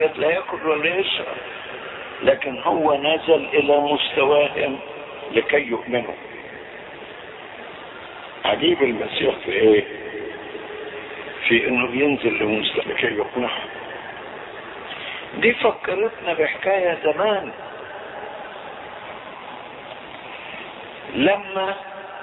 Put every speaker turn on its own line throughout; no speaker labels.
لا ياكل ولا يشرب لكن هو نزل الى مستواهم لكي يؤمنوا عجيب المسيح في ايه في انه ينزل لمستوى لكي يقنعهم دي فكرتنا بحكاية زمان لما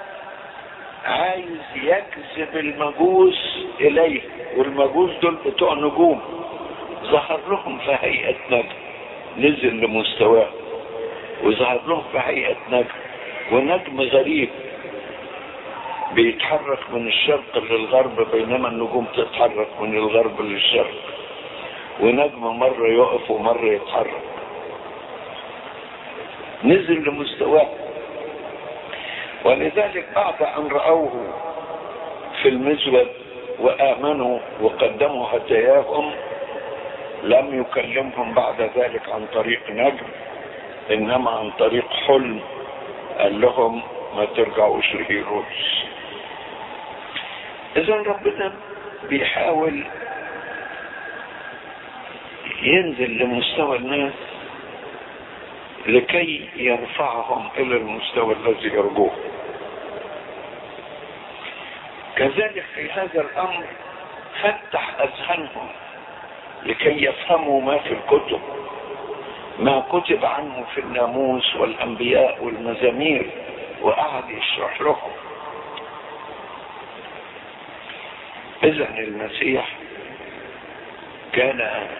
عايز يجذب المجوس اليه والمجوس دول بتوع نجوم ظهر لهم في هيئة نجم نزل لمستواه وظهر لهم في هيئة نجم ونجم غريب بيتحرك من الشرق للغرب بينما النجوم تتحرك من الغرب للشرق ونجم مرة يقف ومرة يتحرك نزل لمستواه ولذلك بعد أن رأوه في المزود وآمنوا وقدموا هداياهم لم يكلمهم بعد ذلك عن طريق نجم إنما عن طريق حلم قال لهم ما ترجعوش لهيرودس إذا ربنا بيحاول ينزل لمستوى الناس لكي يرفعهم الى المستوى الذي يرجوه كذلك في هذا الامر فتح اذهانهم لكي يفهموا ما في الكتب ما كتب عنه في الناموس والانبياء والمزامير وقعد يشرح لهم اذا المسيح كان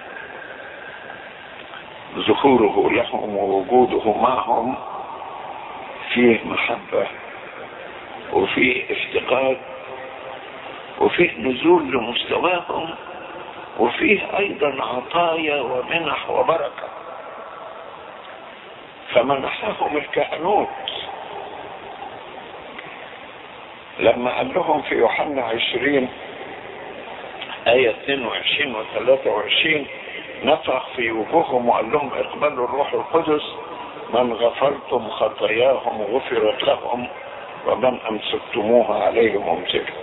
ظهوره لهم ووجوده معهم فيه محبة وفيه افتقاد وفيه نزول لمستواهم وفيه ايضا عطايا ومنح وبركة فمنحهم الكهنوت لما قال لهم في يوحنا عشرين آية 22 و 23 نفخ في وجوههم وقال لهم اقبلوا الروح القدس من غفرتم خطاياهم غفرت لهم ومن امسكتموها عليهم امسكت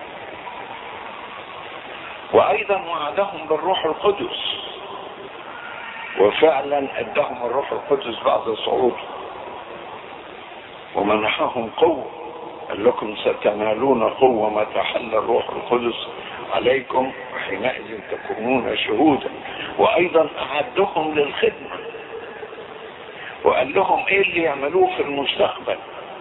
وايضا وعدهم بالروح القدس وفعلا ادهم الروح القدس بعد صعوده ومنحهم قوه قال لكم ستنالون قوه متى حل الروح القدس عليكم وحينئذ تكونون شهودا وايضا اعدهم للخدمه وقال لهم ايه اللي يعملوه في المستقبل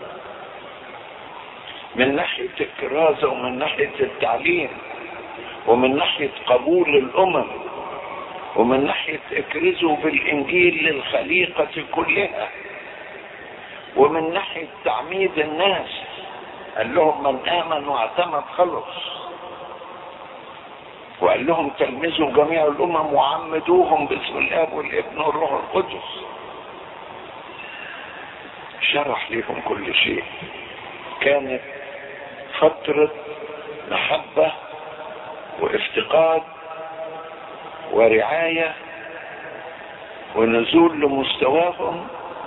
من ناحيه الكرازه ومن ناحيه التعليم ومن ناحيه قبول الامم ومن ناحيه اكرزوا بالانجيل للخليقه كلها ومن ناحيه تعميد الناس قال لهم من امن واعتمد خلص وقال لهم تلمذوا جميع الامم وعمدوهم باسم الاب والابن والروح القدس شرح لهم كل شيء كانت فترة محبة وافتقاد ورعاية ونزول لمستواهم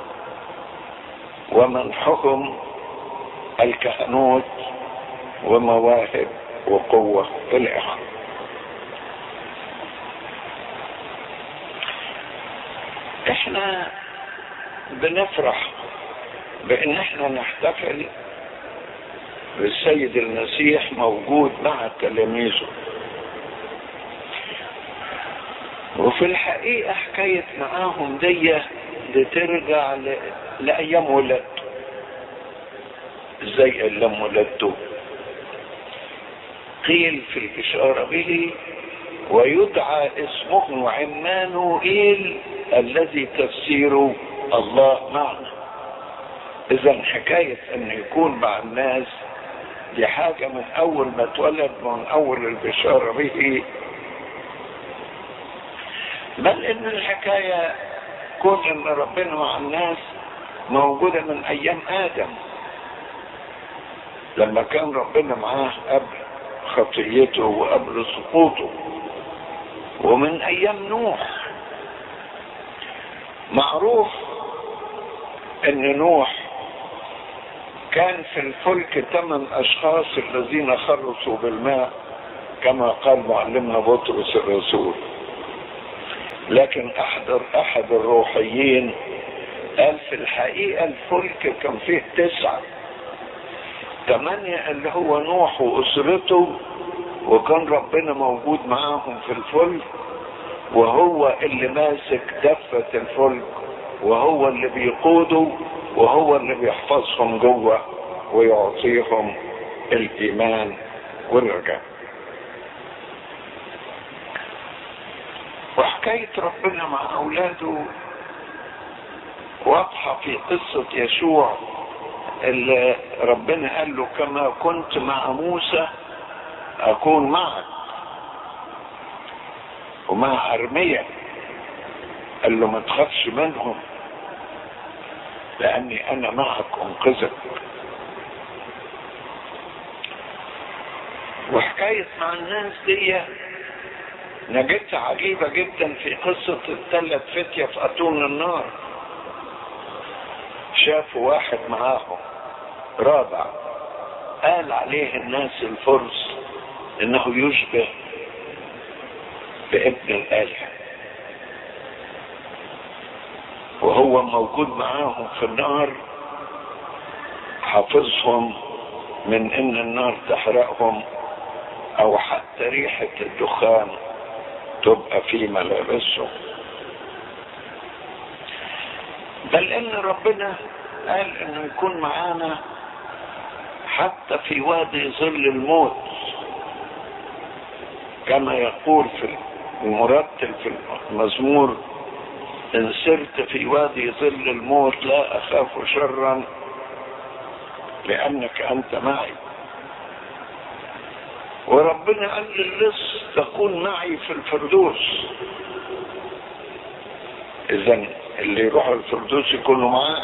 ومنحهم الكهنوت ومواهب وقوة إلى آخره احنا بنفرح بان احنا نحتفل بالسيد المسيح موجود مع تلاميذه وفي الحقيقة حكاية معاهم دي بترجع ل... لأيام ولادته ازاي أيام ولادته قيل في البشارة به ويدعى اسمه عمانوئيل الذي تفسيره الله معنا اذا حكاية ان يكون مع الناس دي حاجة من اول ما اتولد من اول البشارة به بل ان الحكاية كون ان ربنا مع الناس موجودة من ايام ادم لما كان ربنا معاه قبل خطيته وقبل سقوطه ومن ايام نوح معروف ان نوح كان في الفلك ثمان اشخاص الذين خلصوا بالماء كما قال معلمنا بطرس الرسول لكن احد احد الروحيين قال في الحقيقة الفلك كان فيه تسعة ثمانية اللي هو نوح واسرته وكان ربنا موجود معاهم في الفلك وهو اللي ماسك دفة الفلك وهو اللي بيقوده وهو اللي بيحفظهم جوه ويعطيهم الايمان والرجاء وحكاية ربنا مع اولاده واضحة في قصة يشوع اللي ربنا قال له كما كنت مع موسى اكون معك ومع ارميا قال له ما تخافش منهم لاني انا معك انقذك وحكاية مع الناس دي نجدت عجيبة جدا في قصة الثلاث فتية في أتون النار شافوا واحد معاهم رابع قال عليه الناس الفرس انه يشبه بابن الآلهة وهو موجود معاهم في النار حافظهم من ان النار تحرقهم او حتى ريحة الدخان تبقى في ملابسهم بل ان ربنا قال انه يكون معانا حتى في وادي ظل الموت كما يقول في المرتل في المزمور ان سرت في وادي ظل الموت لا اخاف شرا لانك انت معي وربنا قال للص تكون معي في الفردوس اذا اللي يروحوا الفردوس يكونوا معاه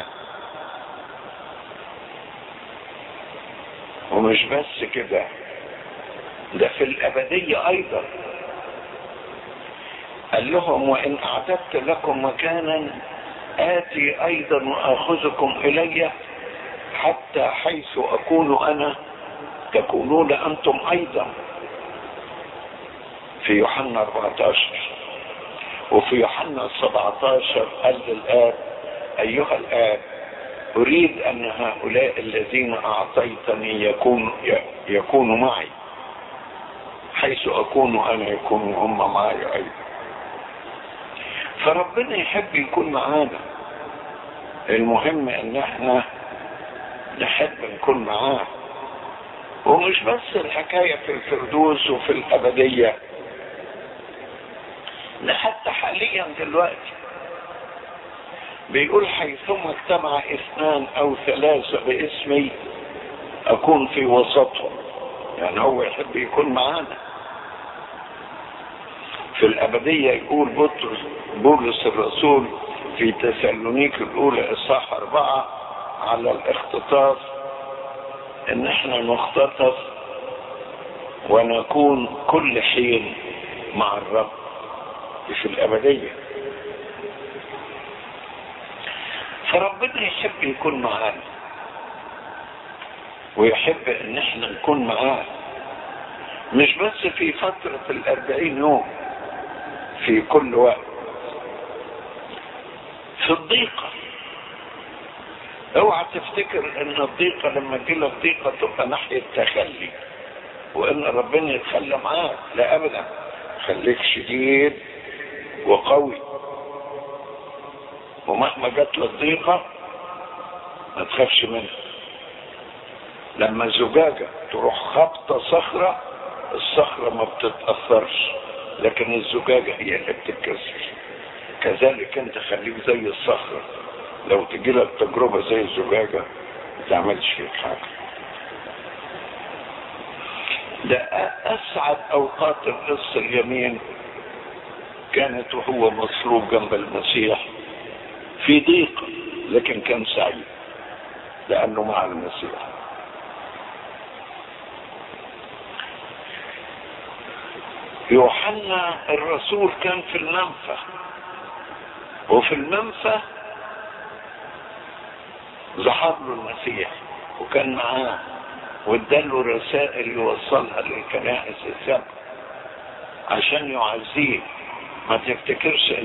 ومش بس كده ده في الأبدية أيضا قال لهم وإن أعددت لكم مكانا آتي أيضا وآخذكم إلي حتى حيث أكون أنا تكونون أنتم أيضا في يوحنا 14 وفي يوحنا 17 قال للآب أيها الآب أريد أن هؤلاء الذين أعطيتني يكون يكونوا معي حيث أكون أنا يكونوا هم معي أيضا فربنا يحب يكون معانا المهم ان احنا نحب نكون معاه ومش بس الحكاية في الفردوس وفي الأبدية ده حتى حاليا دلوقتي بيقول حيثما اجتمع اثنان او ثلاثة باسمي اكون في وسطهم يعني هو يحب يكون معانا في الابدية يقول بطرس بولس الرسول في تسالونيك الاولى اصحاح اربعة على الاختطاف ان احنا نختطف ونكون كل حين مع الرب في الابديه فربنا يحب يكون معانا ويحب ان احنا نكون معاه مش بس في فترة الاربعين يوم في كل وقت في الضيقة اوعى تفتكر ان الضيقة لما تجيلك ضيقة تبقى ناحية تخلي وان ربنا يتخلى معاك لا ابدا خليك شديد وقوي ومهما جات لك ضيقه ما تخافش منها لما الزجاجه تروح خبطه صخره الصخره ما بتتاثرش لكن الزجاجه هي اللي بتتكسر كذلك انت خليك زي الصخره لو تجي لك تجربه زي الزجاجه ما تعملش فيك حاجه ده اسعد اوقات القص اليمين كانت وهو مصلوب جنب المسيح في ضيق لكن كان سعيد لانه مع المسيح يوحنا الرسول كان في المنفى وفي المنفى ظهر له المسيح وكان معاه واداله رسائل يوصلها للكنائس السبع عشان يعزيه ما تفتكرش